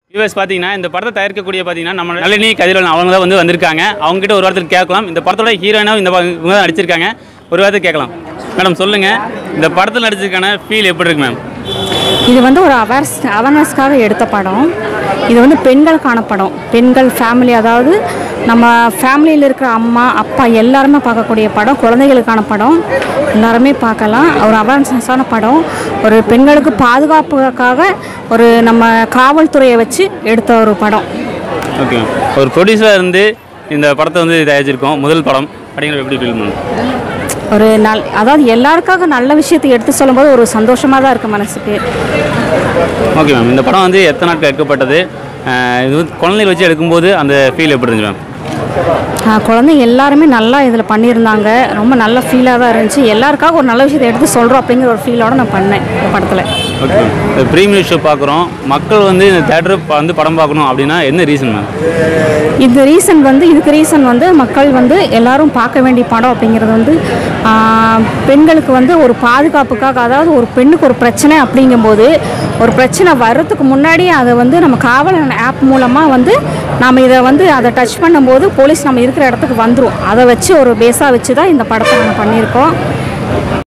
US பார்த்தீங்கன்னா இந்த படத்தை தயாரிக்கக்கூடிய பார்த்தீங்கன்னா நம்ம நளினி கதிரவன் அவங்க தான் வந்து வந்திருக்காங்க அவங்ககிட்ட ஒரு வாரத்துக்கு கேட்கலாம் இந்த படத்தோட ஹீரோயினாவும் இந்த ப- இவங்க தான் நடிச்சிருக்காங்க ஒரு வாரத்துக்கு கேட்கலாம் மேடம் சொல்லுங்கள் இந்த படத்தில் நடிச்சிருக்கான ஃபீல் எப்படி இருக்கு மேம் இது வந்து ஒரு அவேர்ஸ் அவேர்னஸ்க்காக எடுத்த படம் இது வந்து பெண்களுக்கான படம் பெண்கள் ஃபேமிலி அதாவது நம்ம ஃபேமிலியில் இருக்கிற அம்மா அப்பா எல்லாருமே பார்க்கக்கூடிய படம் குழந்தைகளுக்கான படம் எல்லாருமே பார்க்கலாம் ஒரு அவேர்னஸான படம் ஒரு பெண்களுக்கு பாதுகாப்புக்காக ஒரு நம்ம காவல்துறையை வச்சு எடுத்த ஒரு படம் ஓகே மேம் ஒரு ப்ரொடியூசராக இருந்து இந்த படத்தை வந்து தயாரிச்சிருக்கோம் முதல் படம் அப்படிங்கிற எப்படி ஃபீல் மேம் ஒரு நல் அதாவது எல்லாருக்காக நல்ல விஷயத்தை எடுத்து சொல்லும்போது ஒரு சந்தோஷமாக தான் இருக்குது மனசுக்கு ஓகே மேம் இந்த படம் வந்து எத்தனை நாட்கள் எடுக்கப்பட்டது அஹ் இது வந்து குழந்தைகள் வச்சு எடுக்கும்போது அந்த ஃபீல் எப்படி இருந்துச்சு மேம் ஆ, குழந்தைங்க எல்லாருமே நல்லா இதில் பண்ணியிருந்தாங்க ரொம்ப நல்ல ஃபீலாக தான் இருந்துச்சு எல்லாருக்காக ஒரு நல்ல விஷயத்தை எடுத்து சொல்கிறோம் அப்படிங்கிற ஒரு ஃபீலோட நான் பண்ணேன் இந்த படத்தில் ஓகே மேம் இந்த ப்ரீமியர் ஷோ பார்க்குறோம் மக்கள் வந்து இந்த தேட்டர் வந்து படம் பார்க்கணும் அப்படின்னா என்ன ரீசன் மேம் இந்த ரீசன் வந்து இதுக்கு ரீசன் வந்து மக்கள் வந்து எல்லாரும் பார்க்க வேண்டிய படம் அப்படிங்கிறது வந்து ஆ, பெண்களுக்கு வந்து ஒரு பாதுகாப்புக்காக அதாவது ஒரு பெண்ணுக்கு ஒரு பிரச்சனை அப்படிங்கும்போது ஒரு பிரச்சனை வர்றதுக்கு முன்னாடி அதை வந்து நம்ம காவலன் ஆப் மூலமாக வந்து நாம் இதை வந்து அதை டச் பண்ணும்போது போலீஸ் நம்ம இருக்கிற இடத்துக்கு வந்துடும் அதை வச்சு ஒரு பேஸாக வச்சு தான் இந்த படத்தை நாங்கள் பண்ணியிருக்கோம்